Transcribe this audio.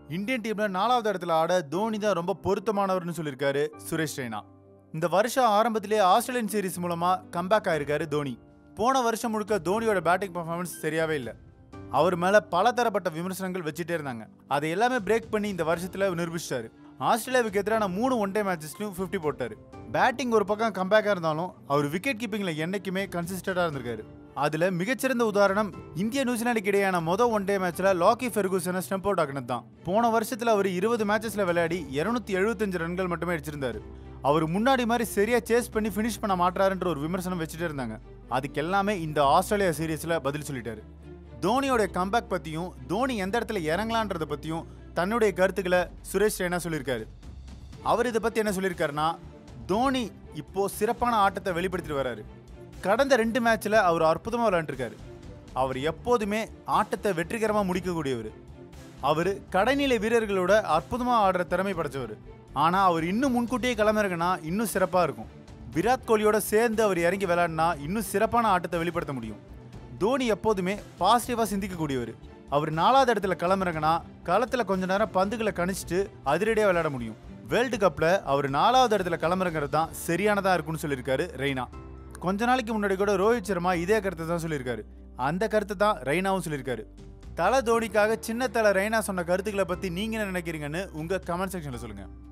Indian டீம்ல நாலாவது இடத்துல ஆட தோனி தான் ரொம்ப பொருத்தமானவர்னு சொல்லியிருக்காரு சுரேஷ் ரெய்னா இந்த வருஷம் ஆரம்பத்திலே ஆஸ்திரேலியன் சீரிஸ் மூலமா கம்பேக் ஆயிருக்காரு தோனி போன வருஷம் முழுக்க தோனியோட பேட்டிங் பர்ஃபார்மன்ஸ் சரியாவே இல்லை அவர் மேல பல தரப்பட்ட விமர்சனங்கள் வச்சுட்டே இருந்தாங்க அதை எல்லாமே பிரேக் பண்ணி இந்த வருஷத்துல நிரூபிச்சிட்டாரு ஆஸ்திரேலியாவுக்கு எதிரான மூணு ஒன் டே மேட்சஸ்லையும் ஃபிஃப்டி போட்டாரு பேட்டிங் ஒரு பக்கம் கம்பேக்காக இருந்தாலும் அவர் விக்கெட் கீப்பிங்ல என்னைக்குமே கன்சிஸ்டண்டா இருந்திருக்காரு அதுல மிகச்சிறந்த உதாரணம் இந்திய நியூசிலாந்துக்கு இடையான மொதல் ஒன் டே மேட்ச்ல லாக்கி ஃபெர்கூசனை ஸ்டெம்ப் அவுட் ஆக்கினது தான் போன வருஷத்துல அவர் இருபது மேட்சஸ்ல விளையாடி இருநூத்தி எழுபத்தஞ்சு ரன்கள் மட்டுமே அடிச்சிருந்தாரு அவர் முன்னாடி மாதிரி சரியா சேஸ் பண்ணி ஃபினிஷ் பண்ண மாட்டாருன்ற ஒரு விமர்சனம் வச்சுட்டே இருந்தாங்க அதுக்கு எல்லாமே இந்த ஆஸ்திரேலியா சீரீஸ்ல பதில் சொல்லிட்டாரு தோனியோட கம்பேக் பத்தியும் தோனி எந்த இடத்துல இறங்கலான்றத பத்தியும் தன்னுடைய கருத்துக்களை சுரேஷ் ரெய்னா சொல்லியிருக்காரு அவர் இதை பத்தி என்ன சொல்லியிருக்காருன்னா தோனி இப்போ சிறப்பான ஆட்டத்தை வெளிப்படுத்திட்டு வராரு கடந்த ரெண்டு மேட்ச்ல அவர் அற்புதமா விளையாண்டுருக்காரு அவர் எப்போதுமே ஆட்டத்தை வெற்றிகரமா முடிக்கக்கூடியவர் அவர் கடைநிலை வீரர்களோட அற்புதமா ஆடுற திறமை படைச்சவர் ஆனா அவர் இன்னும் முன்கூட்டியே கிளம்பிருக்குன்னா இன்னும் சிறப்பா இருக்கும் விராட் கோலியோட சேர்ந்து அவர் இறங்கி விளையாடினா இன்னும் சிறப்பான ஆட்டத்தை வெளிப்படுத்த முடியும் தோனி எப்போதுமே பாசிட்டிவாக சிந்திக்கக்கூடியவர் அவர் நாலாவது இடத்துல கிளம்புறாங்கன்னா களத்தில் கொஞ்ச நேரம் பந்துகளை கணிச்சிட்டு அதிரடியாக விளையாட முடியும் வேர்ல்டு கப்பில் அவர் நாலாவது இடத்துல கிளம்புறங்கிறது தான் சரியானதாக இருக்கும்னு சொல்லியிருக்காரு ரெய்னா கொஞ்ச நாளைக்கு முன்னாடி கூட ரோஹித் சர்மா இதே கருத்தை தான் சொல்லியிருக்காரு அந்த கருத்தை தான் ரெய்னாவும் சொல்லியிருக்காரு தலை தோனிக்காக சின்ன தலை ரெய்னா சொன்ன கருத்துக்களை பற்றி நீங்கள் என்ன நினைக்கிறீங்கன்னு உங்கள் கமெண்ட் செக்ஷனில் சொல்லுங்கள்